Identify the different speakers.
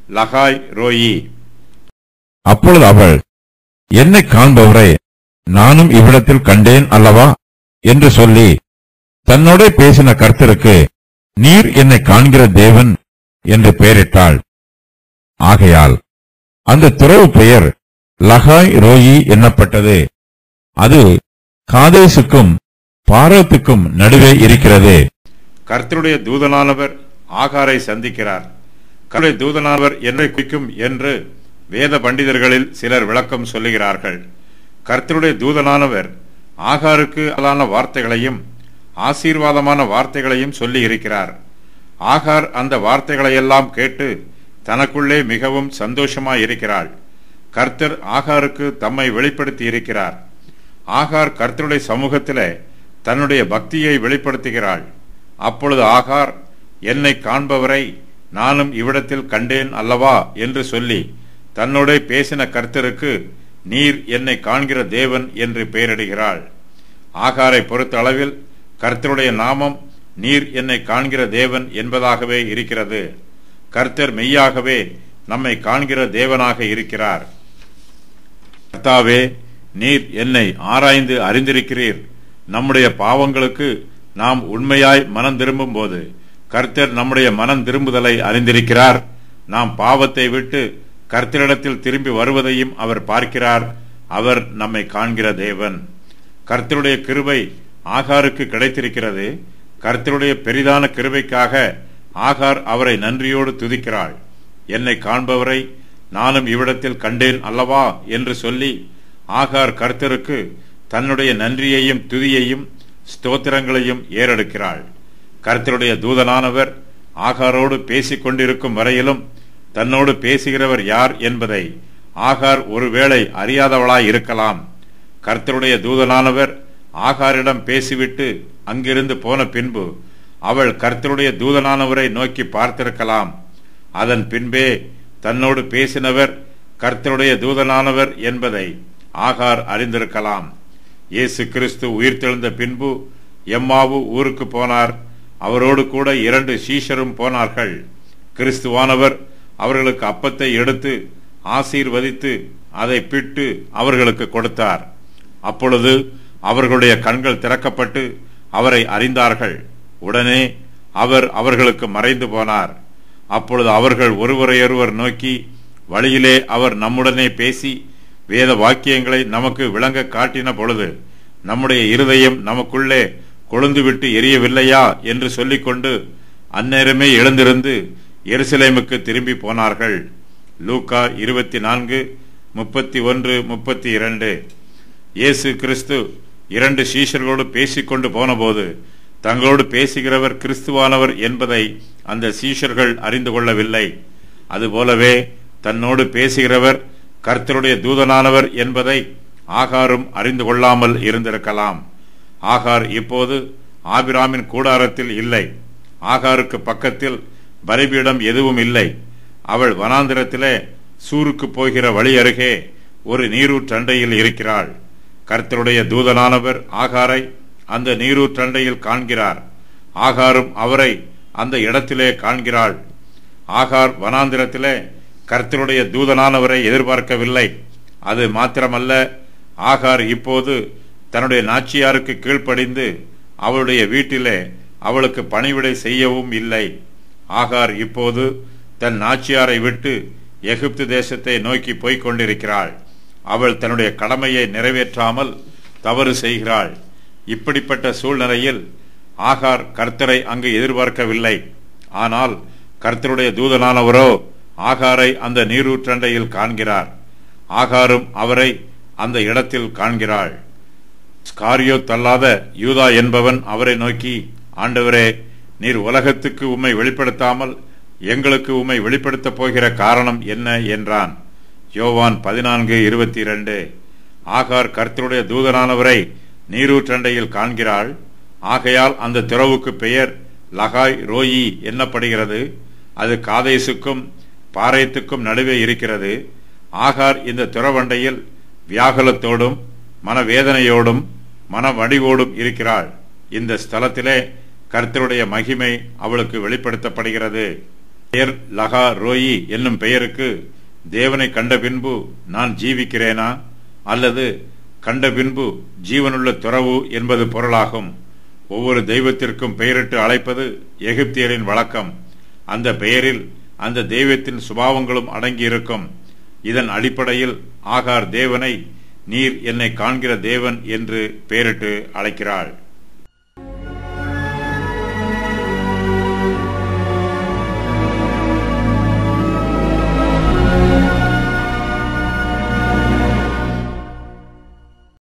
Speaker 1: லகாய் ரோயி
Speaker 2: அப்பொழுது அவள் என்னை காண்பவரை நானும் இவ்விடத்தில் கண்டேன் அல்லவா என்று சொல்லி தன்னோட பேசின கர்த்தருக்கு நீர் என்னை காண்கிற தேவன் என்று பெயரிட்டாள் ஆகையால் அந்த துறவு பெயர் லகாய் ரோயி என்னப்பட்டது அது காதேசுக்கும் பாரத்துக்கும் நடுவே இருக்கிறது
Speaker 1: கர்த்தருடைய தூதனானவர் ஆகாரை சந்திக்கிறார் கர்த்தருடைய தூதனானவர் என்னை குறிக்கும் என்று வேத பண்டிதர்களில் சிலர் விளக்கம் சொல்லுகிறார்கள் கர்த்தருடைய தூதனானவர் ஆகாருக்கு அலான வார்த்தைகளையும் ஆசீர்வாதமான வார்த்தைகளையும் சொல்லி இருக்கிறார் ஆகார் அந்த வார்த்தைகளையெல்லாம் கேட்டு தனக்குள்ளே மிகவும் சந்தோஷமாய் இருக்கிறாள் கர்த்தர் ஆகாருக்கு தம்மை வெளிப்படுத்தி இருக்கிறார் ஆகார் கர்த்தருடைய சமூகத்திலே தன்னுடைய பக்தியை வெளிப்படுத்துகிறாள் அப்பொழுது ஆகார் என்னை காண்பவரை நானும் இவ்விடத்தில் கண்டேன் அல்லவா என்று சொல்லி தன்னோட பேசின கர்த்தருக்கு நீர் என்னை காண்கிற தேவன் என்று பெயரிடுகிறாள் ஆகாரை பொறுத்த அளவில் கர்த்தருடைய நாமம் நீர் என்னை காண்கிற தேவன் என்பதாகவே இருக்கிறது கர்த்தர் மெய்யாகவே நம்மை காண்கிற தேவனாக இருக்கிறார் கர்த்தாவே நீர் என்னை ஆராய்ந்து அறிந்திருக்கிறீர் நம்முடைய பாவங்களுக்கு நாம் உண்மையாய் மனம் திரும்பும் போது கர்த்தர் நம்முடைய மனம் திரும்புதலை அறிந்திருக்கிறார் நாம் பாவத்தை விட்டு கர்த்தரிடத்தில் திரும்பி வருவதையும் அவர் பார்க்கிறார் அவர் நம்மை காண்கிற தேவன் கர்த்தருடைய கிருபை ஆகாருக்கு கிடைத்திருக்கிறது கர்த்தருடைய பெரிதான கிருபைக்காக ஆகார் அவரை நன்றியோடு துதிக்கிறாள் என்னை காண்பவரை நானும் இவ்விடத்தில் கண்டேன் அல்லவா என்று சொல்லி ஆகார் கர்த்தருக்கு தன்னுடைய நன்றியையும் துதியையும் ஸ்தோத்திரங்களையும் ஏறெடுக்கிறாள் கர்த்தருடைய தூதனானவர் ஆகாரோடு பேசிக் கொண்டிருக்கும் வரையிலும் தன்னோடு பேசுகிறவர் யார் என்பதை ஆகார் ஒருவேளை அறியாதவளாய் இருக்கலாம் கர்த்தருடைய தூதனானவர் ஆகாரிடம் பேசிவிட்டு அங்கிருந்து போன பின்பு அவள் கர்த்தருடைய தூதனானவரை நோக்கி பார்த்திருக்கலாம் அதன் பின்பே தன்னோடு பேசினவர் கர்த்தருடைய தூதனானவர் என்பதை ஆகார் அறிந்திருக்கலாம் இயேசு கிறிஸ்து உயிர்த்தெழுந்த பின்பு எம்மாவு ஊருக்கு போனார் அவரோடு கூட இரண்டு சீஷரும் போனார்கள் கிறிஸ்துவானவர் அவர்களுக்கு அப்பத்தை எடுத்து ஆசீர்வதித்து அதை பிட்டு அவர்களுக்கு கொடுத்தார் அப்பொழுது அவர்களுடைய கண்கள் திறக்கப்பட்டு அவரை அறிந்தார்கள் உடனே அவர் அவர்களுக்கு மறைந்து போனார் அப்பொழுது அவர்கள் ஒருவரையொருவர் நோக்கி வழியிலே அவர் நம்முடனே பேசி வேத வாக்கியங்களை நமக்கு விளங்க காட்டின பொழுது நம்முடைய இருதயம் நமக்குள்ளே கொழுந்துவிட்டு எரியவில்லையா என்று சொல்லிக்கொண்டு அந்நேரமே எழுந்திருந்து எருசலேமுக்கு திரும்பி போனார்கள் லூக்கா இருபத்தி நான்கு முப்பத்தி ஒன்று முப்பத்தி இரண்டு இயேசு கிறிஸ்து இரண்டு சீஷர்களோடு பேசிக்கொண்டு போனபோது தங்களோடு பேசுகிறவர் கிறிஸ்துவானவர் என்பதை அந்த சீஷர்கள் அறிந்து கொள்ளவில்லை அதுபோலவே தன்னோடு பேசுகிறவர் கர்த்தருடைய தூதனானவர் என்பதை ஆகாரும் அறிந்து கொள்ளாமல் இருந்திருக்கலாம் ஆகார் இப்போது ஆபிராமின் கூடாரத்தில் இல்லை ஆகாருக்கு பக்கத்தில் பலிபீடம் எதுவும் இல்லை அவள் வனாந்திரத்திலே சூருக்கு போகிற வழி அருகே ஒரு நீரூற்றண்டையில் இருக்கிறாள் கர்த்தருடைய தூதனானவர் ஆகாரை அந்த நீரூற்றண்டையில் காண்கிறார் ஆகாரும் அவரை அந்த இடத்திலே காண்கிறாள் ஆகார் வனாந்திரத்திலே கர்த்தருடைய தூதனானவரை எதிர்பார்க்கவில்லை அது மாத்திரமல்ல ஆகார் இப்போது தன்னுடைய நாச்சியாருக்கு கீழ்ப்படிந்து அவளுடைய வீட்டிலே அவளுக்கு பணிவிடை செய்யவும் இல்லை ஆகார் இப்போது தன் நாச்சியாரை விட்டு எகிப்து தேசத்தை நோக்கி போய்க் கொண்டிருக்கிறாள் அவள் தன்னுடைய கடமையை நிறைவேற்றாமல் தவறு செய்கிறாள் இப்படிப்பட்ட சூழ்நிலையில் ஆகார் கர்த்தரை அங்கு எதிர்பார்க்கவில்லை ஆனால் கர்த்தருடைய தூதனானவரோ ஆகாரை அந்த நீரூற்றண்டையில் காண்கிறார் ஆகாரும் அவரை அந்த இடத்தில் காண்கிறாள் ஸ்காரியோ தள்ளாத யூதா என்பவன் அவரை நோக்கி ஆண்டவரே நீர் உலகத்துக்கு உம்மை வெளிப்படுத்தாமல் எங்களுக்கு உம்மை வெளிப்படுத்தப் போகிற காரணம் என்ன என்றான் யோவான் பதினான்கு இருபத்தி இரண்டு ஆகார் கர்த்தருடைய தூதனானவரை நீரூற்றண்டையில் காண்கிறாள் ஆகையால் அந்த துறவுக்கு பெயர் லகாய் ரோயி என்னப்படுகிறது அது காதேசுக்கும் பாறையத்துக்கும் நடுவே இருக்கிறது ஆகார் இந்த துறவண்டையில் வியாகுலத்தோடும் மனவேதனையோடும் மனவடிவோடும் இருக்கிறாள் இந்த ஸ்தலத்திலே கர்த்தருடைய மகிமை அவளுக்கு வெளிப்படுத்தப்படுகிறது பெயர் லகா ரோயி என்னும் பெயருக்கு தேவனை கண்ட பின்பு நான் ஜீவிக்கிறேனா அல்லது கண்ட பின்பு ஜீவனுள்ள துறவு என்பது பொருளாகும் ஒவ்வொரு தெய்வத்திற்கும் பெயரிட்டு அழைப்பது எகிப்தியரின் வழக்கம் அந்த பெயரில் அந்த தெய்வத்தின் சுபாவங்களும் அடங்கியிருக்கும் இதன் அடிப்படையில் ஆகார் தேவனை நீர் என்னை காண்கிற தேவன் என்று பெயரிட்டு அழைக்கிறாள்